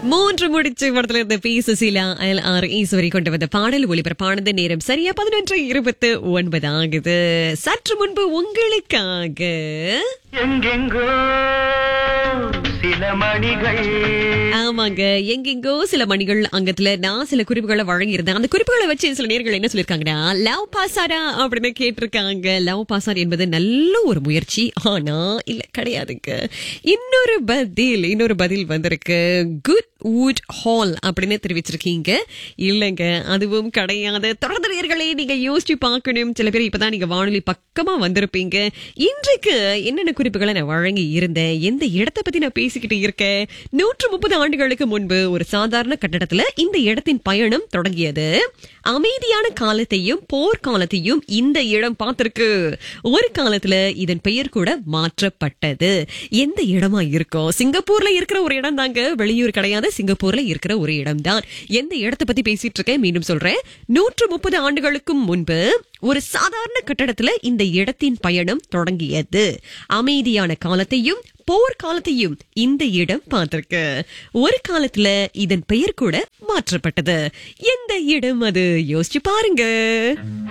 மூன்று முடிச்சு படத்துல இருந்த P Susheela L R Eswari கொண்டு வந்த பாடல் ஒளிபரப்பானது நேரம் சரியா பதினொன்று இருபத்து ஒன்பது ஆகுது சற்று முன்பு உங்களுக்காக எங்கெங்கோ சில மணிகள் ஆமாங்க எங்கெங்கோ சில மணிகள் அங்கத்துல நான் சில குறிப்புகளை வழங்கியிருந்தேன் அந்த குறிப்புகளை வச்சு சில நேர்கள் என்ன சொல்லிருக்காங்கன்னா லவ் பாசாரா அப்படின்னு கேட்டிருக்காங்க லவ் பாசார் என்பது நல்ல ஒரு முயற்சி ஆனா இல்ல கிடையாதுங்க இன்னொரு பதில் இன்னொரு பதில் வந்திருக்கு குட் வுட் ஹால் அப்படின்னு தெரிவிச்சிருக்கீங்க இல்லைங்க அதுவும் கிடையாது தொடர்ந்து நேர்களே நீங்க யோசிச்சு பார்க்கணும் சில பேர் இப்பதான் நீங்க வானொலி பக்கமா வந்திருப்பீங்க இன்றைக்கு என்னென்ன குறிப்புகளை நான் வழங்கி இருந்தேன் எந்த இடத்தை பத்தி நான் பேசிக்கிட்டு இருக்கேன் நூற்று முப்பது ஆண்டுகளுக்கு முன்பு ஒரு சாதாரண கட்டடத்துல இந்த இடத்தின் பயணம் தொடங்கியது அமைதியான காலத்தையும் போர்க்காலத்தையும் இந்த இடம் பார்த்திருக்கு ஒரு காலத்துல இதன் பெயர் கூட மாற்றப்பட்டது எந்த இடமா இருக்கும் சிங்கப்பூர்ல இருக்கிற ஒரு இடம் தாங்க வெளியூர் கிடையாது சிங்கப்பூர்ல இருக்கிற ஒரு இடம் தான் எந்த இடத்தை பத்தி பேசிட்டு இருக்கேன் மீண்டும் சொல்றேன் நூற்று முப்பது ஆண்டுகளுக்கும் முன்பு ஒரு சாதாரண கட்டடத்துல இந்த இடத்தின் பயணம் தொடங்கியது அமைதியான காலத்தையும் போர் காலத்தையும் இந்த இடம் பார்த்திருக்கு ஒரு காலத்துல இதன் பெயர் கூட மாற்றப்பட்டது எந்த இடம் அது யோசிச்சு பாருங்க